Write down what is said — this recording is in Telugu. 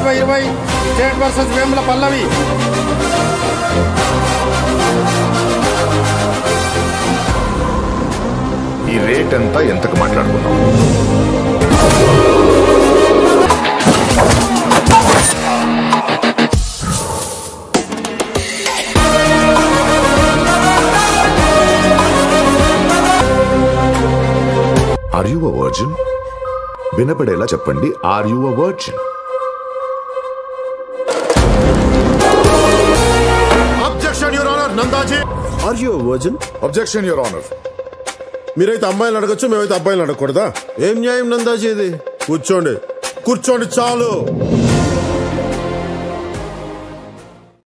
బై ఇరవై స్టేట్ వర్సెస్ వేముల పల్లవి ఈ రేట్ ఎంత ఎంతకు మాట్లాడుకున్నాం ఆర్ యు అ వర్జిన్ వినపడేలా చెప్పండి are you a virgin objection your honour Nandaji are you virgin objection your honour మీరైతే అమ్మాయిలు అడగచ్చు మేమైతే అబ్బాయిలు అడగకూడదా ఏం న్యాయం నందాజీ ఇది కూర్చోండి కూర్చోండి చాలు